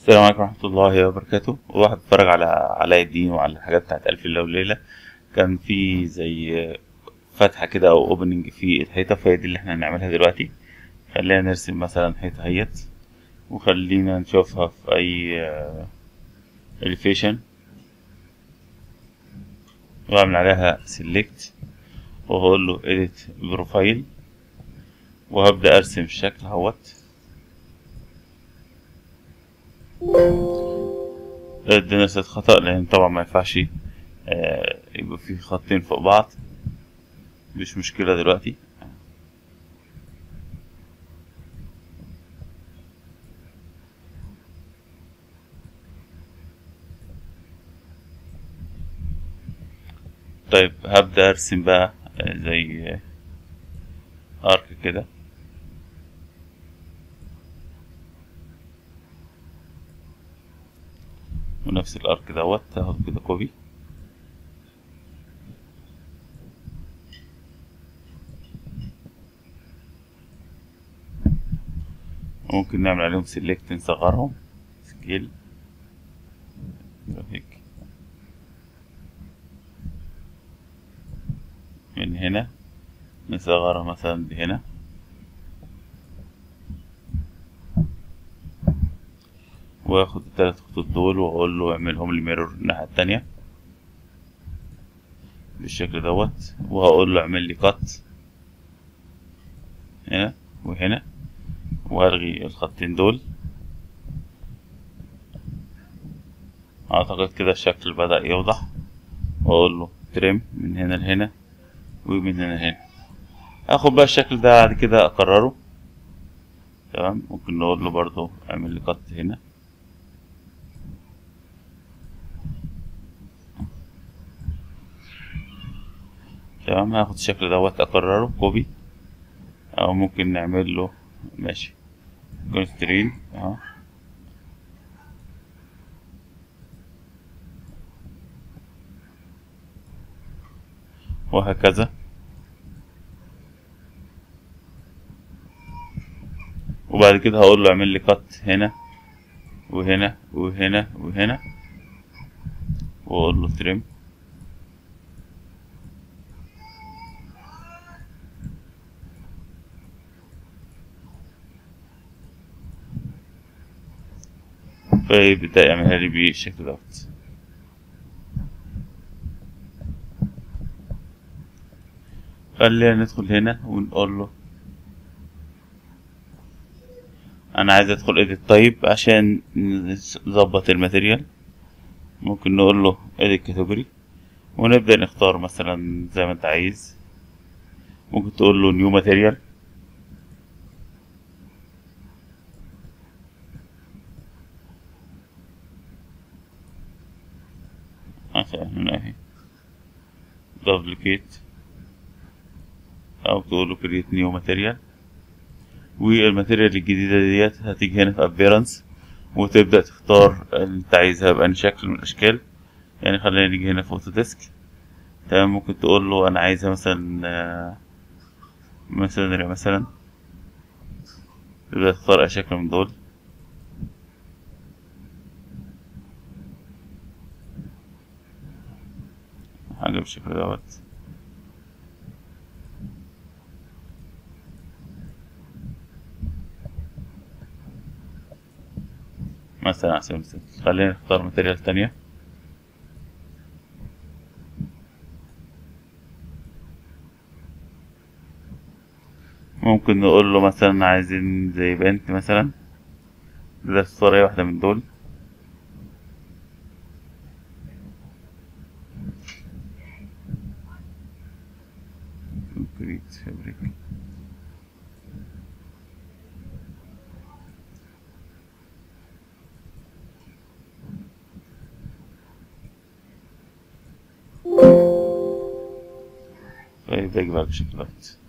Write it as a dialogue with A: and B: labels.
A: السلام عليكم ورحمة الله وبركاته واحد بتفرج على علاء الدين وعلى الحاجات بتاعت ألف ليلة وليلة كان في زي فتحة كده أو أوبننج في الحيطة فهي دي اللي احنا هنعملها دلوقتي خلينا نرسم مثلا حيطة اهيت وخلينا نشوفها في أي إليفيشن وأعمل عليها سيلكت وهقول له edit بروفايل وهبدأ أرسم الشكل اهوت ادينا رسالة خطأ لأن طبعا ما ينفعش آه، يبقى في خطين فوق بعض مش مشكلة دلوقتي طيب هبدأ أرسم بقى آه، زي آه، أرك كده ونفس الارك دوت هاخد كده كوبي ممكن نعمل عليهم سيلكت نصغرهم سكيل هيك من هنا نصغرها مثلا لهنا واخد التلات خطوط دول واقول له اعملهم لي ميرور الناحية التانية بالشكل دوت وهقول له اعمل لي كات هنا وهنا والغي الخطين دول اعتقد كده الشكل بدأ يوضح واقول له تريم من هنا لهنا ومن هنا لهنا اخد بقى الشكل ده بعد كده اكرره تمام ممكن نقول له برضو اعمل لي كات هنا تمام هاخد الشكل دوت اكرره كوبي او ممكن نعمل له ماشي كونسترين اهو وهكذا وبعد كده هقول له اعمل لي كات هنا وهنا وهنا وهنا واقول له تريم فيبدأ يعملها لي بالشكل دوت خلينا ندخل هنا ونقول له انا عايز ادخل edit طيب عشان نظبط الماتيريال ممكن نقول له edit category ونبدأ نختار مثلا زي ما انت عايز ممكن تقول له new material مثلا هنا اهي duplicate او تقول له create new material والماتيريال الجديدة ديت هتيجي هنا في appearance وتبدأ تختار اللي انت عايزها بأي شكل من الأشكال يعني خلينا نيجي هنا في اوتوديسك تمام ممكن تقول له أنا عايزها مثلا مثلا مثلا تبدأ تختار أي شكل من دول حاجة بالشكل دوت مثلا على سبيل المثال خلينا نختار ماتيريال تانية ممكن نقول له مثلا عايزين زي بنت مثلا ده تختار اي واحدة من دول كونكريت فابريك فيبقى يجيبها بالشكل دوت